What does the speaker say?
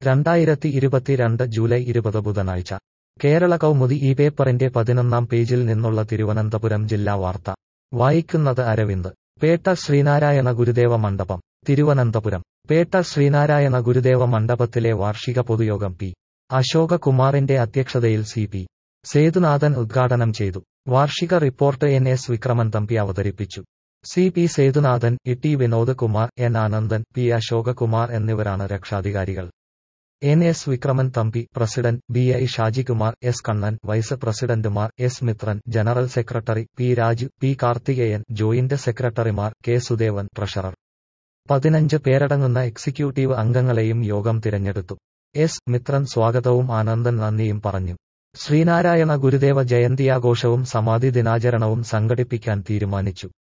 രണ്ടായിരത്തി ഇരുപത്തിരണ്ട് ജൂലൈ ഇരുപത് ബുധനാഴ്ച കേരള കൗമുദി ഈ പേപ്പറിന്റെ പതിനൊന്നാം പേജിൽ നിന്നുള്ള തിരുവനന്തപുരം ജില്ലാ വാർത്ത വായിക്കുന്നത് അരവിന്ദ് പേട്ട ശ്രീനാരായണ ഗുരുദേവ മണ്ഡപം തിരുവനന്തപുരം പേട്ട ശ്രീനാരായണ ഗുരുദേവ മണ്ഡപത്തിലെ വാർഷിക പൊതുയോഗം പി അശോകകുമാറിന്റെ അധ്യക്ഷതയിൽ സി പി സേതുനാഥൻ ഉദ്ഘാടനം ചെയ്തു വാർഷിക report N S Vikraman Thampi അവതരിപ്പിച്ചു C P Sethunathan E T Vinod Kumar N Anandan P Ashokakumar എന്നിവരാണ് രക്ഷാധികാരികൾ N S Vikraman Thampi president B I Shajikumar S Kannan vice പ്രസിഡന്റുമാർ S Mithran general secretary P Raju P Karthikeyan joint സെക്രട്ടറിമാർ കെ സുദേവൻ ട്രഷറർ പതിനഞ്ച് പേരടങ്ങുന്ന എക്സിക്യൂട്ടീവ് അംഗങ്ങളെയും യോഗം തിരഞ്ഞെടുത്തു എസ് മിത്രൻ സ്വാഗതവും ആനന്ദൻ നന്ദിയും പറഞ്ഞു ശ്രീനാരായണ ഗുരുദേവ ജയന്തിയാഘോഷവും സമാധി ദിനാചരണവും സംഘടിപ്പിക്കാൻ തീരുമാനിച്ചു